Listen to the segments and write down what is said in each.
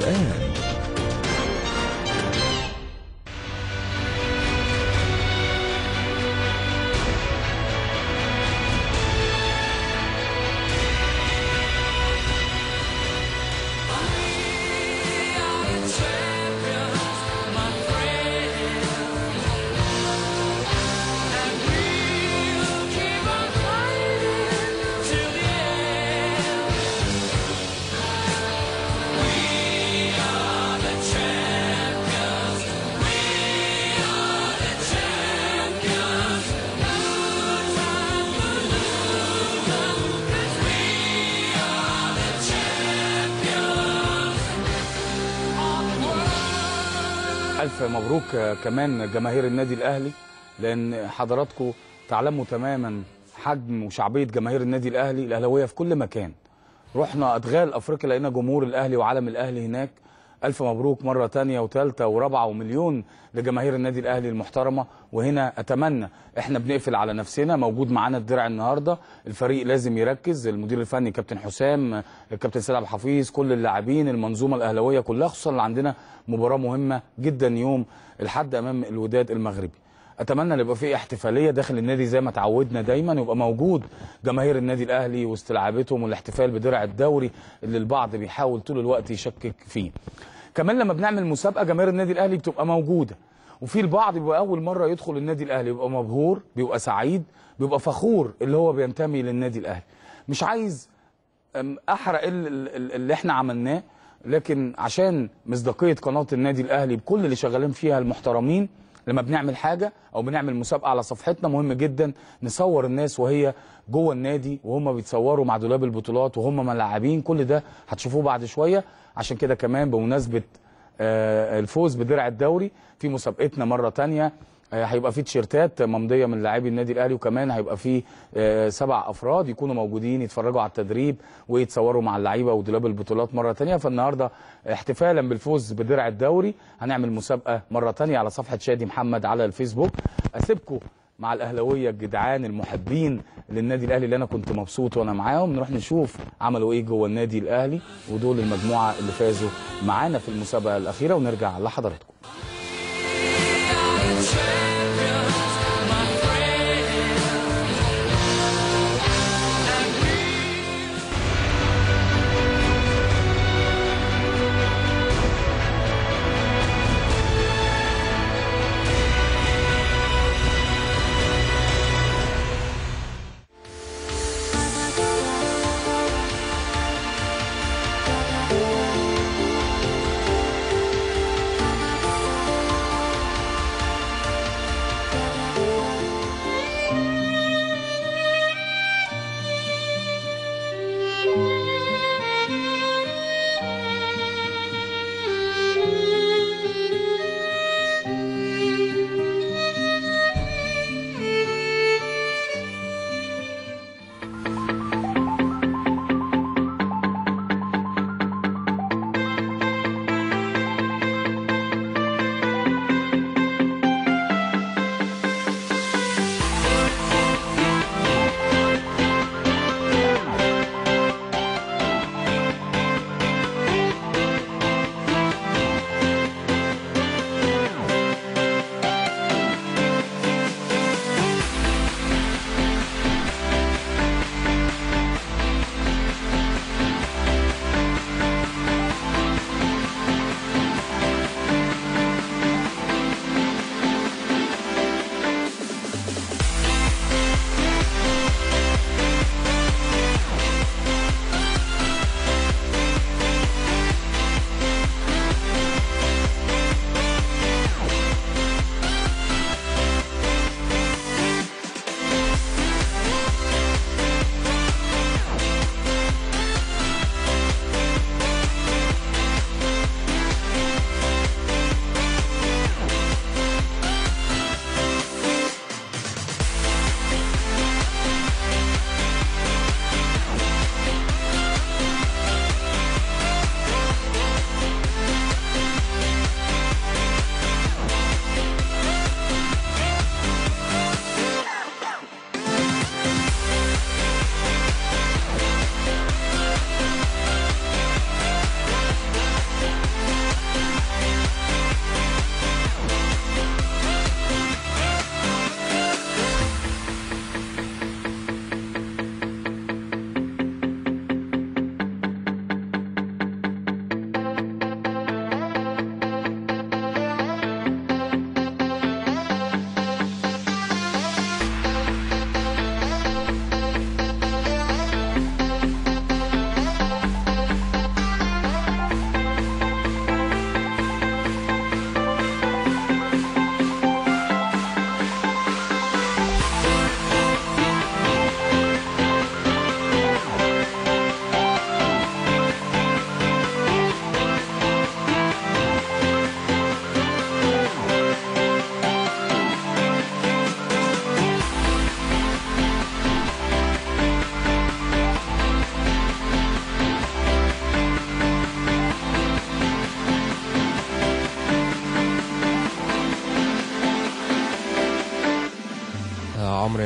الآن ألف مبروك آه، كمان جماهير النادي الأهلي لأن حضراتكم تعلموا تماما حجم وشعبية جماهير النادي الأهلي الأهلاوية في كل مكان رحنا أدغال أفريقيا لقينا جمهور الأهلي وعلم الأهلي هناك ألف مبروك مرة تانية وتالتة ورابعة ومليون لجماهير النادي الأهلي المحترمة وهنا أتمنى إحنا بنقفل على نفسنا موجود معانا الدرع النهاردة الفريق لازم يركز المدير الفني كابتن حسام الكابتن سيد عبد الحفيظ كل اللاعبين المنظومة الأهلاوية كلها خصوصا اللي عندنا مباراة مهمة جدا يوم الحد أمام الوداد المغربي اتمنى ان يبقى في احتفاليه داخل النادي زي ما تعودنا دايما يبقى موجود جماهير النادي الاهلي واستلعابتهم والاحتفال بدرع الدوري اللي البعض بيحاول طول الوقت يشكك فيه كمان لما بنعمل مسابقه جماهير النادي الاهلي بتبقى موجوده وفي البعض بيبقى اول مره يدخل النادي الاهلي بيبقى مبهور بيبقى سعيد بيبقى فخور اللي هو بينتمي للنادي الاهلي مش عايز أم، احرق ال- ال- ال- اللي احنا عملناه لكن عشان مصداقيه قناه النادي الاهلي بكل اللي شغالين فيها المحترمين لما بنعمل حاجه او بنعمل مسابقه على صفحتنا مهم جدا نصور الناس وهي جوه النادي وهم بيتصوروا مع دولاب البطولات وهم ملاعبين كل ده هتشوفوه بعد شويه عشان كده كمان بمناسبه آه، الفوز بدرع الدوري في مسابقتنا مره تانية آه، هيبقى في تيشيرتات ممضيه من لاعبي النادي الاهلي وكمان هيبقى في آه، سبع افراد يكونوا موجودين يتفرجوا على التدريب ويتصوروا مع اللعيبه ودولاب البطولات مره تانية فالنهارده احتفالا بالفوز بدرع الدوري هنعمل مسابقه مره تانية على صفحه شادي محمد على الفيسبوك اسيبكم مع الاهلاويه الجدعان المحبين للنادي الاهلي اللي انا كنت مبسوط وانا معاهم نروح نشوف عملوا ايه جوه النادي الاهلي ودول المجموعه اللي فازوا معانا في المسابقه الاخيره ونرجع لحضراتكم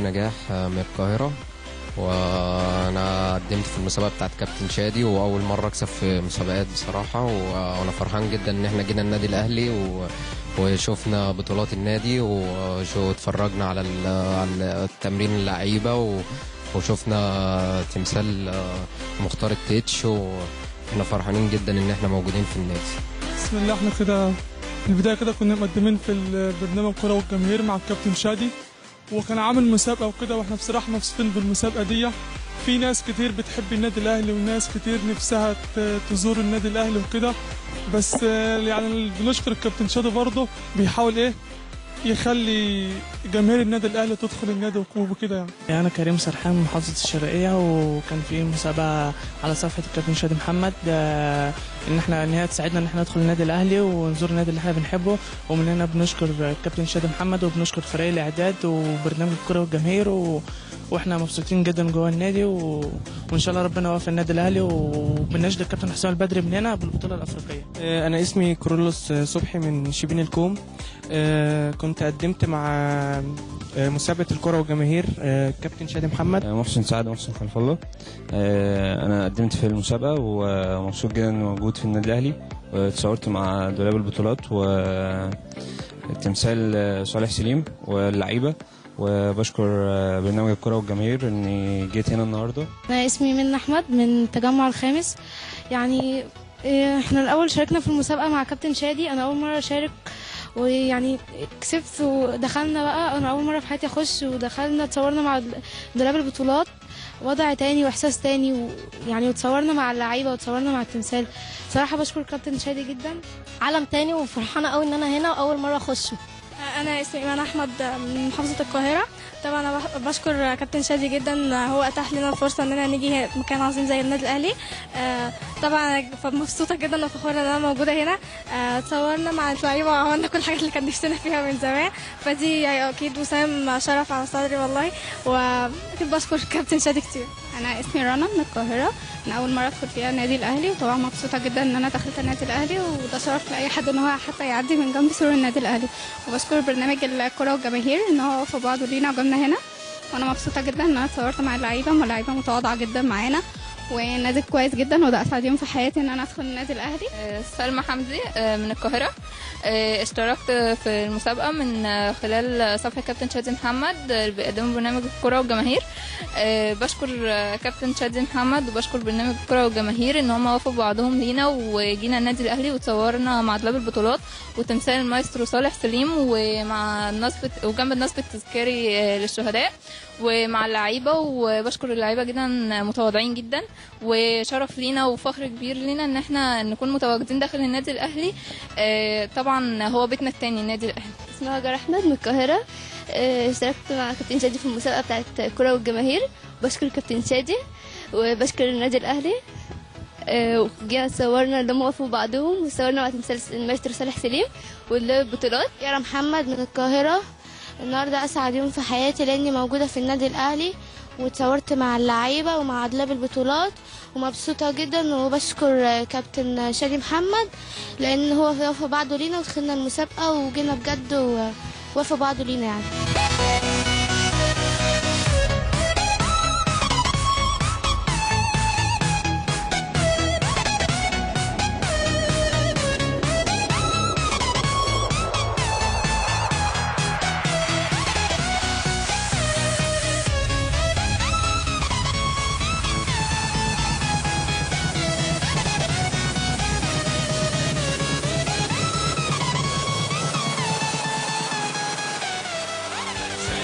نجاح من القاهرة وأنا قدمت في المسابقة بتاعت كابتن شادي وأول مرة أكسب في مسابقات بصراحة و- وأنا فرحان جدا إن إحنا جينا النادي الأهلي و... وشوفنا بطولات النادي وشو اتفرجنا على ال... على التمرين اللعيبة و... وشوفنا تمثال آه، مختار التتش واحنا فرحانين جدا ان احنا موجودين في النادي بسم الله احنا كده في البدايه كده كنا مقدمين في البرنامج كرة والجماهير مع الكابتن شادي وكان عامل مسابقه وكده واحنا بصراحه مبسوطين بالمسابقه دي في ناس كتير بتحب النادي الاهلي وناس كتير نفسها ت- تزور النادي الاهلي وكده بس آه، يعني بنشكر الكابتن شادي برضه بيحاول ايه يخلي جماهير النادي الاهلي تدخل النادي وكده يعني أنا كريم سرحان من محافظة الشرقية وكان في مسابقة على صفحة الكابتن شادي محمد آه، إن إحنا إن هي تساعدنا إن إحنا ندخل النادي الأهلي ونزور النادي اللي إحنا بنحبه ومن هنا بنشكر الكابتن شادي محمد وبنشكر فريق الإعداد وبرنامج الكرة والجماهير و... وإحنا مبسوطين جدا جوه النادي و... وإن شاء الله ربنا يوفق النادي الأهلي وبنشد الكابتن حسام البدري من هنا بالبطولة الأفريقية. آه، أنا اسمي كورولوس صبحي من شبين الكوم آه، كنت قدمت مع آه، مسابقة الكرة والجماهير آه، كابتن شادي محمد محسن سعد محسن خلف الله آه، انا قدمت في المسابقه ومبسوط جدا اني موجود في النادي الاهلي اتصورت مع دولاب البطولات وتمثال صالح سليم واللعيبه وبشكر آه، برنامج الكره والجماهير اني جيت هنا النهارده أنا اسمي منى أحمد من التجمع الخامس يعني إيه، احنا الأول شاركنا في المسابقة مع كابتن شادي أنا أول مرة أشارك ويعني كسبت ودخلنا بقى أنا أول مرة في حياتي أخش ودخلنا اتصورنا مع دولاب البطولات وضع تاني وإحساس تاني ويعني وتصورنا مع اللعيبة وتصورنا مع التمثال صراحة بشكر كابتن شادي جدا عالم تاني وفرحانه قوي ان انا هنا واول مره اخشه انا اسمي ايمان احمد من محافظه القاهره طبعا انا بح- بشكر كابتن شادي جدا هو اتاح لنا الفرصه اننا نيجي مكان عظيم زي النادي الاهلي آه، طبعا أنا مبسوطه جدا وفخوره ان انا موجوده هنا آه، اتصورنا مع اللعيبه وعملنا كل الحاجات اللي كان نفسنا فيها من زمان فدي اكيد وسام شرف على صدري والله واكيد بشكر كابتن شادي كتير انا اسمي رنا من القاهره انا اول مره ادخل فيها النادي الاهلي وطبعا مبسوطه جدا ان انا دخلت النادي الاهلي وده شرف لاي حد ان هو حتى يعدي من جنب سور النادي الاهلي وبشكر برنامج الكره والجماهير ان هو وقف بعض لينا وجابنا هنا وانا مبسوطه جدا ان انا اتصورت مع اللعيبه واللعيبه متواضعه جدا معانا ونادي كويس جدا وده اسعد يوم في حياتي ان انا ادخل النادي الاهلي سلمى حمدي آه، من القاهرة آه، اشتركت في المسابقة من آه، خلال صفحة كابتن شادي محمد آه، اللي بيقدموا برنامج الكرة والجماهير آه، بشكر آه، كابتن شادي محمد وبشكر برنامج الكرة والجماهير ان هم وافقوا بعضهم لينا وجينا النادي الاهلي وتصورنا مع دولاب البطولات وتمثال المايسترو صالح سليم ومع النصب وجنب النصب التذكاري آه، للشهداء ومع اللعيبة وبشكر اللعيبة جدا متواضعين جدا وشرف لينا وفخر كبير لينا ان احنا نكون متواجدين داخل النادي الاهلي آه، طبعا هو بيتنا التاني النادي الاهلي اسمي هاجر احمد من القاهره آه، اشتركت مع كابتن شادي في المسابقه بتاعت الكره والجماهير بشكر كابتن شادي وبشكر النادي الاهلي آه، وجينا صورنا اللي هم وقفوا بعضهم وصورنا مع تمثال المايسترو صالح سليم والبطولات يارا محمد من القاهرة النهاردة أسعد يوم في حياتي لأني موجودة في النادي الأهلي واتصورت مع اللعيبة ومع عدلاب البطولات ومبسوطة جدا وبشكر كابتن شادي محمد لأن هو وفى بعضه لينا ودخلنا المسابقة وجينا بجد ووفى بعضه لينا يعني